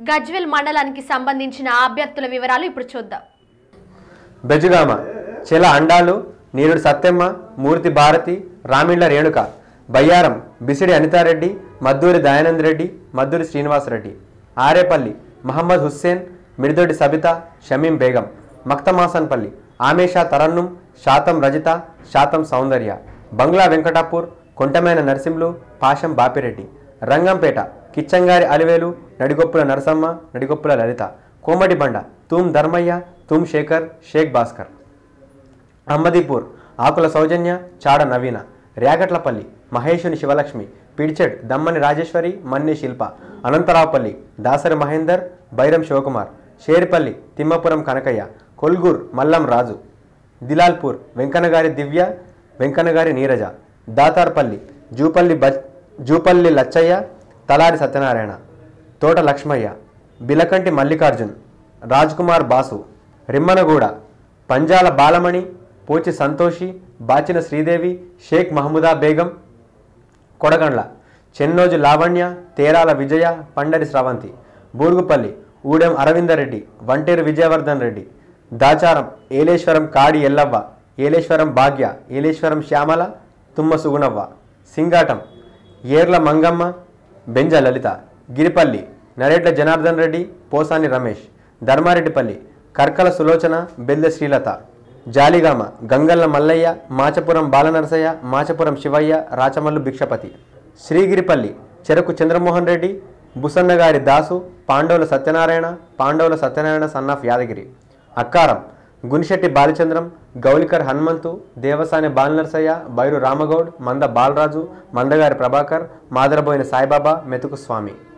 గజ్వెల్ మండలానికి సంబంధించిన అభ్యర్థుల వివరాలు ఇప్పుడు చూద్దాం బెజుగామ చెల అండాలు నీరుడు సత్యమ్మ మూర్తి భారతి రామిళ్ల రేణుక బయ్యారం బిసిడి అనితారెడ్డి మద్దూరి దయానంద్ రెడ్డి మద్దూరి శ్రీనివాసరెడ్డి ఆరేపల్లి మహమ్మద్ హుస్సేన్ మిడిదొడ్డి సబిత షమీం బేగం మక్తమాసన్పల్లి ఆమేషా తరన్నుం శాతం రజిత శాతం సౌందర్య బంగ్లా వెంకటాపూర్ కొంటమైన నరసింహులు పాషం బాపిరెడ్డి రంగంపేట కిచ్చంగారి అలివేలు నడిగొప్పుల నరసమ్మ నడిగొప్పుల లలిత కోమటిబండ తూమ్ ధర్మయ్య తూమ్ శేఖర్ షేక్ భాస్కర్ అహ్మదీపూర్ ఆకుల సౌజన్య చాడ నవీన రేగట్లపల్లి మహేషుని శివలక్ష్మి పిడిచెడ్ దమ్మని రాజేశ్వరి మన్ని శిల్ప అనంతరావుపల్లి దాసరి మహేందర్ బైరం శివకుమార్ షేర్పల్లి తిమ్మపురం కనకయ్య కొల్గూర్ మల్లం రాజు దిలాల్పూర్ వెంకన్నగారి దివ్య వెంకన్నగారి నీరజ దాతార్పల్లి జూపల్లి బ జూపల్లి లచ్చయ్య తలారి సత్యనారాయణ తోట లక్ష్మయ్య బిలకంటి మల్లికార్జున్ రాజ్కుమార్ బాసు రిమ్మనగూడ పంజాల బాలమణి పోచి సంతోషి బాచిన శ్రీదేవి షేక్ మహమూదా బేగం కొడగండ్ల చెన్నోజు లావణ్య తేరాల విజయ పండరి స్రవంతి బూరుగుపల్లి ఊడెం అరవిందరెడ్డి వంటేరు విజయవర్ధన్ రెడ్డి దాచారం ఏలేశ్వరం కాడి ఎల్లవ్వ ఏలేశ్వరం భాగ్య ఏలేశ్వరం శ్యామల తుమ్మ సుగుణవ్వ సింగాటం ఏర్ల మంగమ్మ బెంజ లలిత గిరిపల్లి నరేట్ల జనార్దన్ రెడ్డి పోసాని రమేష్ ధర్మారెడ్డిపల్లి కర్కల సులోచన బెల్లె శ్రీలత జాలిగామ గంగల్ల మల్లయ్య మాచపురం బాలనరసయ్య మాచపురం శివయ్య రాచమల్లు భిక్షపతి శ్రీగిరిపల్లి చెరకు చంద్రమోహన్ రెడ్డి బుసన్నగారి దాసు పాండవుల సత్యనారాయణ పాండవుల సత్యనారాయణ సన్నాఫ్ యాదగిరి అక్కారం గునిశెట్టి బాలచంద్రం గౌలికర్ హనుమంతు దేవసాని బాలనరసయ్య బైరు రామగౌడ్ మంద బాలరాజు మందగారి ప్రభాకర్ మాదరబోయిన సాయిబాబా మెతుకు స్వామి